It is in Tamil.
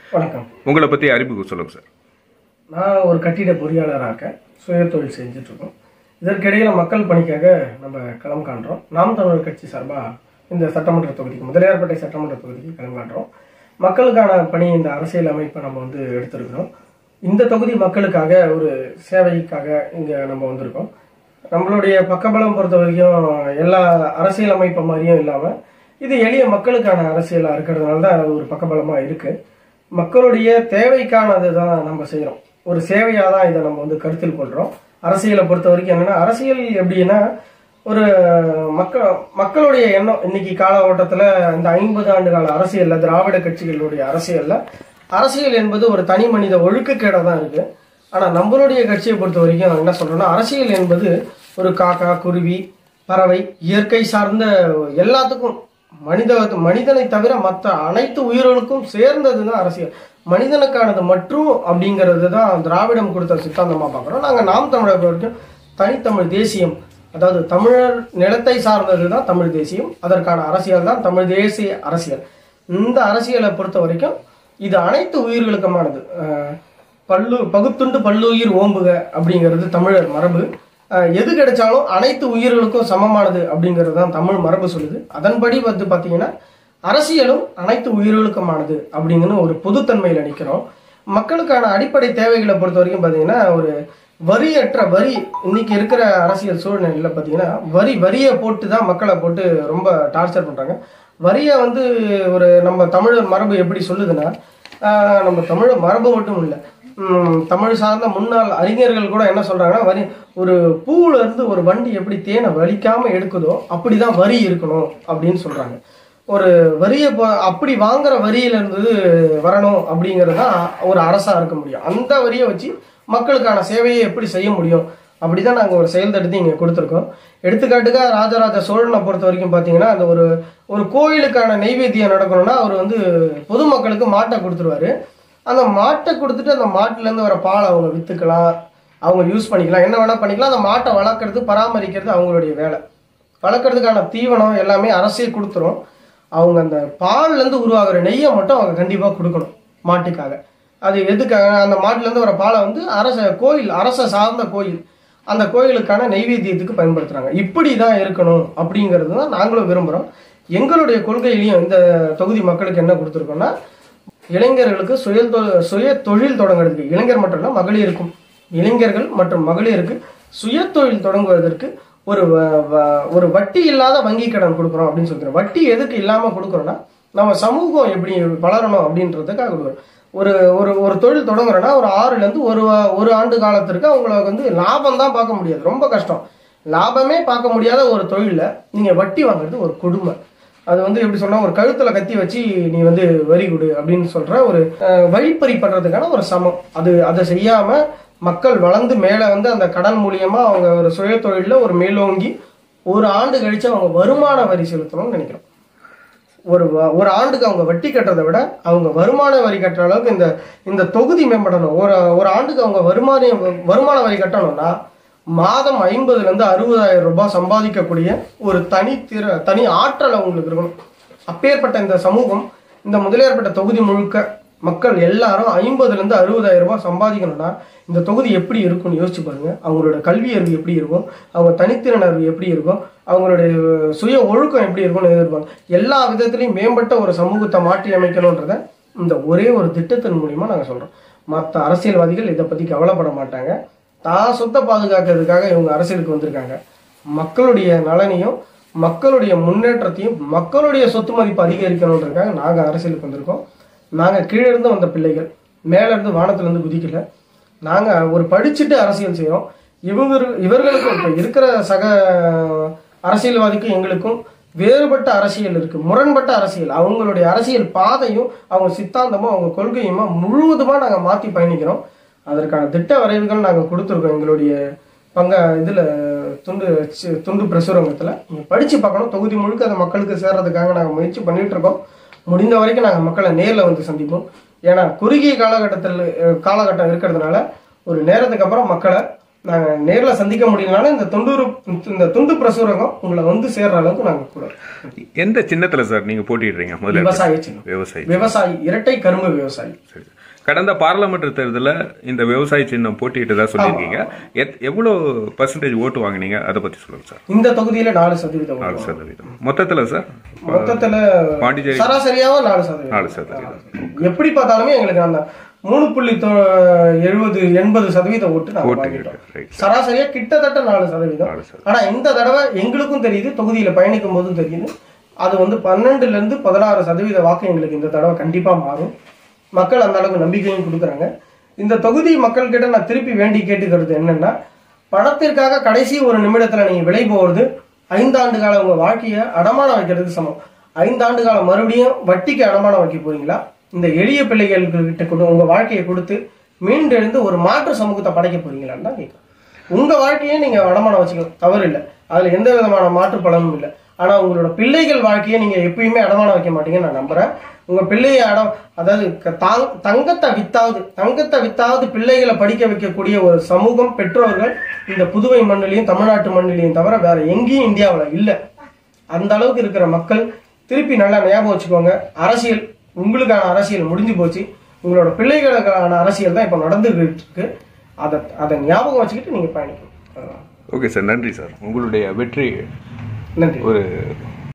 வணக்கம் உங்களை பற்றி அறிமுகம் சொல்லுங்கள் சார் நான் ஒரு கட்டிட பொறியாளராக இருக்கேன் சுய தொழில் செஞ்சுட்டு இருக்கோம் இதற்கிடையில் மக்கள் பணிக்காக நம்ம களம் காண்றோம் நாம் தமிழர் கட்சி சார்பாக இந்த சட்டமன்ற தொகுதிக்கு முதலியார்பேட்டை சட்டமன்ற தொகுதிக்கு களம் காண்றோம் மக்களுக்கான பணி இந்த அரசியல் அமைப்பை நம்ம வந்து எடுத்திருக்கிறோம் இந்த தொகுதி மக்களுக்காக ஒரு சேவைக்காக இங்கே நம்ம வந்திருக்கோம் நம்மளுடைய பக்கபலம் பொறுத்த வரைக்கும் எல்லா அரசியல் அமைப்பு மாதிரியும் இல்லாமல் இது எளிய மக்களுக்கான அரசியலாக இருக்கிறதுனால தான் அது ஒரு பக்கபலமாக இருக்குது மக்களுடைய தேவைக்கானது தான் நம்ம செய்கிறோம் ஒரு சேவையாக தான் இதை நம்ம வந்து கருத்தில் கொள்கிறோம் அரசியலை பொறுத்த வரைக்கும் என்னன்னா அரசியல் எப்படின்னா ஒரு மக்கள் மக்களுடைய எண்ணம் இன்னைக்கு காலகட்டத்தில் இந்த ஐம்பது ஆண்டு கால அரசியல்ல திராவிட கட்சிகளுடைய அரசியல்ல அரசியல் என்பது ஒரு தனி மனித ஒழுக்கக்கேடாக தான் இருக்கு ஆனால் நம்மளுடைய கட்சியை பொறுத்த வரைக்கும் நான் என்ன சொல்றேன்னா அரசியல் என்பது ஒரு காக்கா குருவி பறவை இயற்கை சார்ந்த எல்லாத்துக்கும் மனித மனிதனை தவிர மற்ற அனைத்து உயிர்களுக்கும் சேர்ந்தது தான் அரசியல் மனிதனுக்கானது மற்றும் அப்படிங்கிறது தான் திராவிடம் கொடுத்த சித்தாந்தமா பார்க்குறோம் நாங்கள் நாம் தமிழர் வரைக்கும் தனித்தமிழ் தேசியம் அதாவது தமிழர் நிலத்தை சார்ந்தது தான் தமிழ் தேசியம் அதற்கான அரசியல் தான் தமிழ் தேசிய அரசியல் இந்த அரசியலை பொறுத்த வரைக்கும் இது அனைத்து உயிர்களுக்குமானது அஹ் பல்லு பகுத்துண்டு பல்லுயிர் ஓம்புக அப்படிங்கிறது தமிழர் மரபு அஹ் எது கிடைச்சாலும் அனைத்து உயிர்களுக்கும் சமமானது அப்படிங்கிறது தான் தமிழ் மரபு சொல்லுது அதன்படி வந்து பார்த்தீங்கன்னா அரசியலும் அனைத்து உயிர்களுக்குமானது அப்படிங்கன்னு ஒரு பொதுத்தன்மையில் நிற்கிறோம் மக்களுக்கான அடிப்படை தேவைகளை பொறுத்த வரைக்கும் பார்த்தீங்கன்னா ஒரு வரியற்ற வரி இன்னைக்கு இருக்கிற அரசியல் சூழ்நிலையில் பார்த்தீங்கன்னா வரி வரியை போட்டு தான் மக்களை போட்டு ரொம்ப டார்ச்சர் பண்ணுறாங்க வரியை வந்து ஒரு நம்ம தமிழர் மரபு எப்படி சொல்லுதுன்னா ஆஹ் நம்ம தமிழ் மரபு மட்டும் இல்லை தமிழ் சார்ந்த முன்னாள் அறிஞர்கள் கூட என்ன சொல்றாங்கன்னா வரி ஒரு பூவுல இருந்து ஒரு வண்டி எப்படி தேனை வலிக்காம எடுக்குதோ அப்படிதான் வரி இருக்கணும் அப்படின்னு சொல்றாங்க ஒரு வரியை போ- அப்படி வாங்குற வரியில இருந்து வரணும் அப்படிங்கிறது தான் ஒரு அரசா இருக்க முடியும் அந்த வரியை வச்சு மக்களுக்கான சேவையை எப்படி செய்ய முடியும் அப்படிதான் நாங்க ஒரு செயல் திட்டத்தை இங்க கொடுத்துருக்கோம் எடுத்துக்காட்டுக்கா ராஜராஜ சோழனை பொறுத்த வரைக்கும் பாத்தீங்கன்னா அந்த ஒரு ஒரு கோயிலுக்கான நெய்வேத்தியம் நடக்கணும்னா அவர் வந்து பொதுமக்களுக்கு மாட்டை கொடுத்துருவாரு அந்த மாட்டை கொடுத்துட்டு அந்த மாட்டுல இருந்து வர பால் அவங்க வித்துக்கலாம் அவங்க யூஸ் பண்ணிக்கலாம் என்ன வேணா பண்ணிக்கலாம் அந்த மாட்டை வளர்க்கறது பராமரிக்கிறது அவங்களுடைய வேலை வளர்க்கறதுக்கான தீவனம் எல்லாமே அரசே கொடுத்துரும் அவங்க அந்த பால்ல இருந்து உருவாகிற நெய்யை மட்டும் அவங்க கண்டிப்பா கொடுக்கணும் மாட்டுக்காக அது எதுக்காக அந்த மாட்டுல இருந்து வர பாலை வந்து அரச கோயில் அரச சார்ந்த கோயில் அந்த கோயிலுக்கான நைவேத்தியத்துக்கு பயன்படுத்துறாங்க இப்படி தான் இருக்கணும் அப்படிங்கிறது தான் நாங்களும் விரும்புகிறோம் எங்களுடைய கொள்கையிலையும் இந்த தொகுதி மக்களுக்கு என்ன கொடுத்துருக்கோம்னா இளைஞர்களுக்கு சுய தொ- சுய தொழில் தொடங்குறதுக்கு இளைஞர் மட்டும் இல்ல மகளிருக்கும் இளைஞர்கள் மற்றும் மகளிருக்கு சுய தொழில் தொடங்குவதற்கு ஒரு வ- வ- ஒரு வட்டி இல்லாத வங்கி கடன் கொடுக்குறோம் அப்படின்னு சொல்கிறோம் வட்டி எதுக்கு இல்லாம கொடுக்குறோம்னா நம்ம சமூகம் எப்படி வளரணும் அப்படின்றதுக்காக கொடுக்குறோம் ஒரு ஒரு ஒரு தொழில் தொடங்குறோன்னா ஒரு ஆறுல இருந்து ஒரு வா- ஒரு ஆண்டு காலத்திற்கு அவங்களுக்கு வந்து லாபம் தான் பார்க்க முடியாது ரொம்ப கஷ்டம் லாபமே பார்க்க முடியாத ஒரு தொழில நீங்க வட்டி வாங்குறது ஒரு கொடுமை அது வந்து எப்படி சொன்னா ஒரு கழுத்துல கத்தி வச்சு நீ வந்து வரி கொடு அப்படின்னு சொல்ற ஒரு அஹ், வழிப்பறி பண்றதுக்கான ஒரு சமம் அது அதை செய்யாம மக்கள் வளர்ந்து மேல வந்து அந்த கடன் மூலியமா அவங்க ஒரு சுய தொழில ஒரு மேலோங்கி ஒரு ஆண்டு கழிச்சு அவங்க வருமான வரி செலுத்தணும்னு நினைக்கிறோம் ஒரு வ- ஒரு ஆண்டுக்கு அவங்க வட்டி கட்டுறதை விட அவங்க வருமான வரி கட்டுற அளவுக்கு இந்த இந்த தொகுதி மேம்படணும் ஒரு ஒரு ஆண்டுக்கு அவங்க வருமான வருமான வரி கட்டணும்னா மாதம் ஐம்பதுல இருந்து அறுபதாயிரம் ரூபாய் சம்பாதிக்கக்கூடிய ஒரு தனி திற தனி ஆற்றல் அவங்களுக்கு இருக்கணும் அப்பேற்பட்ட இந்த சமூகம் இந்த முதலியார்பட்ட தொகுதி முழுக்க மக்கள் எல்லாரும் ஐம்பதுல இருந்து அறுபதாயிரம் ரூபாய் சம்பாதிக்கணும்னா இந்த தொகுதி எப்படி இருக்கும்னு யோசிச்சு பாருங்க அவங்களோட கல்வி அறிவு எப்படி இருக்கும் அவங்க தனித்திறன் அறிவு எப்படி இருக்கும் அவங்களுடைய சுய ஒழுக்கம் எப்படி இருக்கும்னு எதிர்பார்ப்பாங்க எல்லா விதத்திலையும் மேம்பட்ட ஒரு சமூகத்தை மாற்றி அமைக்கணுன்றத இந்த ஒரே ஒரு திட்டத்தின் மூலியமா நாங்க சொல்றோம் மற்ற அரசியல்வாதிகள் இதை பத்தி கவலைப்பட மாட்டாங்க தான் சொத்தை பாதுகாக்கிறதுக்காக இவங்க அரசியலுக்கு வந்திருக்காங்க மக்களுடைய நலனையும் மக்களுடைய முன்னேற்றத்தையும் மக்களுடைய சொத்து மதிப்பு அதிகரிக்கணுன்றதுக்காக நாங்க அரசியலுக்கு வந்திருக்கோம் நாங்க கீழே இருந்து வந்த பிள்ளைகள் மேல இருந்து வானத்துல இருந்து குதிக்கல நாங்க ஒரு படிச்சுட்டு அரசியல் செய்றோம் இவங்க இவர்களுக்கும் இப்ப இருக்கிற சக அரசியல்வாதிக்கும் எங்களுக்கும் வேறுபட்ட அரசியல் இருக்கு முரண்பட்ட அரசியல் அவங்களுடைய அரசியல் பாதையும் அவங்க சித்தாந்தமும் அவங்க கொள்கையுமா முழுவதுமா நாங்க மாத்தி பயணிக்கிறோம் அதற்கான திட்ட வரைவுகள் நாங்க கொடுத்துருக்கோம் எங்களுடைய பங்க இதுல துண்டு சி- துண்டு பிரசுரங்கத்துல நீங்க படிச்சு பார்க்கணும் தொகுதி முழுக்க அந்த மக்களுக்கு சேர்றதுக்காக நாங்க முயற்சி பண்ணிட்டு இருக்கோம் முடிந்த வரைக்கும் நாங்க மக்களை நேர்ல வந்து சந்திப்போம் ஏன்னா குறுகிய காலகட்டத்தில் அஹ், காலகட்டம் இருக்கிறதுனால ஒரு நேரத்துக்கு அப்புறம் மக்களை நாங்கள் நேரில் சந்திக்க முடியலனாலும் இந்த தொண்டூர் இந்த துண்டு பிரசுரகம் உங்களை வந்து சேர்ற அளவுக்கு நாங்கள் கூட எந்த சின்னத்துல சார் நீங்க போட்டிடுறீங்க முதல்ல விவசாய சின்னம் விவசாயி விவசாயி இரட்டை கரும்பு விவசாயி சரி கடந்த பாராளுமன்ற தேர்தலில் இந்த விவசாய சின்னம் போட்டியிட்டதா சொல்லியிருக்கீங்க எத்- எவ்வளவு பர்சன்டேஜ் ஓட்டு வாங்குனீங்க அதை பத்தி சொல்லுங்க சார் இந்த தொகுதியில நாலு சதவீதம் நாலு சதவீதம் மொத்தத்துல சார் மொத்தத்துல பாண்டிச்சேரி சராசரியாவா நாலு சதவீதம் நாலு சதவீதம் எப்படி பார்த்தாலுமே எங்களுக்கு அந்த மூணு புள்ளி தொ- எழுபது எண்பது சதவீத ஓட்டு நாங்க ஓட்டு வாங்கிட்டோம் இருக்கு ரைட் சராசரியா கிட்டத்தட்ட நாலு சதவீதம் நாலு சதவீதம் ஆனா இந்த தடவை எங்களுக்கும் தெரியுது தொகுதியில பயணிக்கும் போதும் தெரியுது அது வந்து பன்னெண்டுல இருந்து பதினாறு சதவீத வாக்கு எங்களுக்கு இந்த தடவை கண்டிப்பா மாறும் மக்கள் அந்த அளவுக்கு நம்பிக்கையும் கொடுக்குறாங்க இந்த தொகுதி மக்கள் கிட்ட நான் திருப்பி வேண்டி கேட்டுக்கிறது என்னன்னா பணத்திற்காக கடைசி ஒரு நிமிடத்துல நீங்க விலை போகிறது ஐந்தாண்டு கால உங்க வாழ்க்கையை அடமானம் வைக்கிறதுக்கு சமம் ஐந்தாண்டு காலம் மறுபடியும் வட்டிக்கு அடமானம் வைக்க போறீங்களா இந்த எளிய பிள்ளைகள்கிட்ட கொண்டு உங்க வாழ்க்கையை கொடுத்து மீண்டெழுந்து ஒரு மாற்று சமூகத்தை படைக்க போறீங்களான்னு தான் கேட்குறேன் உங்க வாழ்க்கையை நீங்க அடமானம் வச்சுக்கலாம் தவறு இல்லை அதுல எந்த விதமான மாற்று பலனும் இல்லை ஆனா உங்களோட பிள்ளைகள் வாழ்க்கையை நீங்க எப்பயுமே அடமானம் வைக்க மாட்டீங்கன்னு நான் நம்புறேன் உங்க பிள்ளையை அடம் அதாவது க- தாங்- தங்கத்தை வித்தாவது தங்கத்தை வித்தாவது பிள்ளைகளை படிக்க வைக்கக்கூடிய ஒரு சமூகம் பெற்றோர்கள் இந்த புதுவை மண்ணிலையும் தமிழ்நாட்டு மண்ணிலையும் தவிர வேற எங்கேயும் இந்தியாவில் இல்லை அந்த அளவுக்கு இருக்கிற மக்கள் திருப்பி நல்லா ஞாபகம் வச்சுக்கோங்க அரசியல் உங்களுக்கான அரசியல் முடிஞ்சு போச்சு உங்களோட பிள்ளைகளுக்கான அரசியல் தான் இப்போ நடந்துகிட்டு இருக்கு அதை அதை ஞாபகம் வச்சுக்கிட்டு நீங்க பயணிக்கணும் அவ்வளவுதான். ஓகே சார் நன்றி சார் உங்களுடைய வெற்றி நன்றி ஒரு